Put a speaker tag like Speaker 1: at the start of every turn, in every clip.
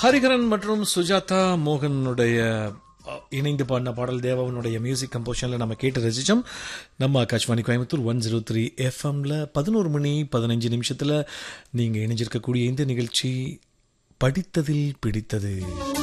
Speaker 1: ஹரிஹரன் மற்றும் சுஜாதா மோகனுடைய அ, இணைந்து பாடின பாடல் தேவாவினுடைய மியூசிக் கம்போஷனில் நம்ம கேட்டு ரசித்தோம் நம்ம Akashvani Coimbatore one zero three எஃப்எம்ல பதினோரு மணி பதினஞ்சு நிமிஷத்தில் நீங்கள் இணைஞ்சிருக்கக்கூடிய இந்த நிகழ்ச்சி படித்ததில் பிடித்தது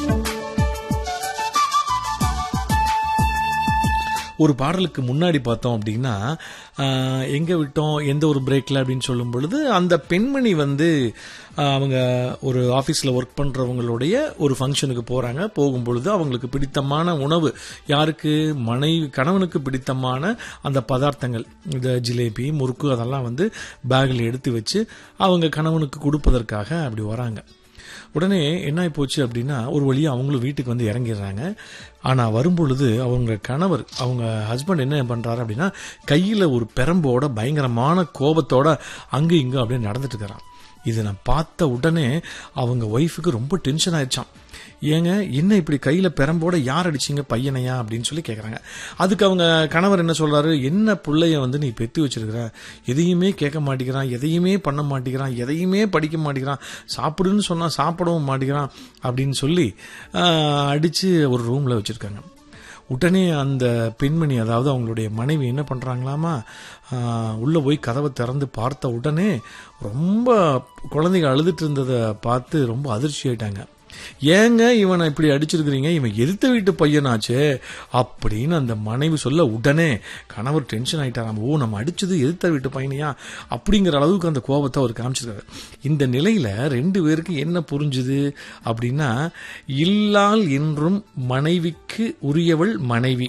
Speaker 1: ஒரு பாடலுக்கு முன்னாடி பார்த்தோம் அப்படின்னா ஆஹ், எங்க விட்டோம் எந்த ஒரு பிரேக்ல அப்படின்னு சொல்லும் பொழுது அந்த பெண்மணி வந்து ஆஹ், அவங்க ஒரு ஆஃபீஸில் ஒர்க் பண்ணுறவங்களுடைய ஒரு ஃபங்க்ஷனுக்கு போகிறாங்க போகும்பொழுது அவங்களுக்கு பிடித்தமான உணவு யாருக்கு மனைவி கணவனுக்கு பிடித்தமான அந்த பதார்த்தங்கள் இந்த ஜிலேபி முறுக்கு அதெல்லாம் வந்து பேக்கில் எடுத்து வச்சு அவங்க கணவனுக்கு கொடுப்பதற்காக அப்படி வராங்க உடனே என்ன ஆகி போச்சு அப்படின்னா ஒரு வழியாக அவங்களும் வீட்டுக்கு வந்து இறங்கிடுறாங்க ஆனால் வரும்பொழுது அவங்க கணவர் அவங்க ஹஸ்பண்ட் என்ன பண்ணுறாரு அப்படின்னா கையில் ஒரு பெரம்போட பயங்கரமான கோபத்தோட அங்கே இங்கே அப்படியே நடந்துட்டு இருக்கிறான் இதை நான் பார்த்த உடனே அவங்க ஒய்ஃபுக்கு ரொம்ப டென்ஷன் ஆயிடுச்சான் ஏங்க என்ன இப்படி கையில பெரம்போட யார் அடிச்சீங்க பையனையா அப்படின்னு சொல்லி கேக்குறாங்க அதுக்கு அவங்க கணவர் என்ன சொல்றாரு என்ன புள்ளைய வந்து நீ பெத்து வச்சிருக்கிற எதையுமே கேட்க மாட்டேங்கிறான் எதையுமே பண்ண மாட்டேங்கிறான் எதையுமே படிக்க மாட்டேங்கிறான் சாப்பிடுன்னு சொன்னா சாப்பிடவும் மாட்டேங்கிறான் அப்படின்னு சொல்லி ஆஹ், அடிச்சு ஒரு ரூம்ல வச்சிருக்காங்க உடனே அந்த பெண்மணி அதாவது அவங்களுடைய மனைவி என்ன பண்றாங்களாமா ஆஹ், உள்ள போய் கதவை திறந்து பார்த்த உடனே ரொம்ப குழந்தைங்க அழுதுட்டு இருந்ததை பார்த்து ரொம்ப அதிர்ச்சி ஆயிட்டாங்க ஏங்க இவனை இப்படி அடிச்சிருக்கிறீங்க இவன் எதிர்த்த வீட்டு பையனாச்சே அப்படின்னு அந்த மனைவி சொல்ல உடனே கணவர் டென்ஷன் ஆயிட்டாராம் ஓ நம்ம அடிச்சது எதிர்த்த வீட்டு பையனையா அப்படிங்கிற அளவுக்கு அந்த கோபத்தை அவர் காமிச்சிருக்காரு இந்த நிலையில ரெண்டு பேருக்கு என்ன புரிஞ்சுது அப்படின்னா இல்லால் என்றும் மனைவிக்கு உரியவள் மனைவி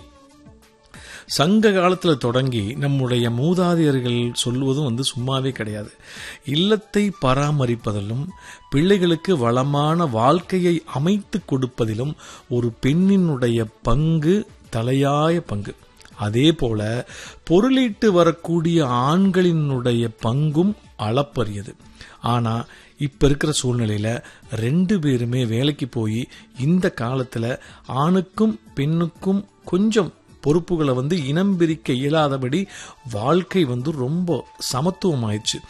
Speaker 1: சங்க காலத்துல தொடங்கி நம்முடைய மூதாதையர்கள் சொல்லுவதும் வந்து சும்மாவே கிடையாது இல்லத்தை பராமரிப்பதிலும் பிள்ளைகளுக்கு வளமான வாழ்க்கையை அமைத்து கொடுப்பதிலும் ஒரு பெண்ணினுடைய பங்கு தலையாய பங்கு அதே போல பொருளீட்டு வரக்கூடிய ஆண்களினுடைய பங்கும் அளப்பரியது ஆனா இப்ப இருக்கிற சூழ்நிலையில ரெண்டு பேருமே வேலைக்கு போய் இந்த காலத்துல ஆணுக்கும் பெண்ணுக்கும் கொஞ்சம் பொறுப்புகளை வந்து இனம் பிரிக்க இயலாதபடி வாழ்க்கை வந்து ரொம்ப சமத்துவமாயிடுச்சு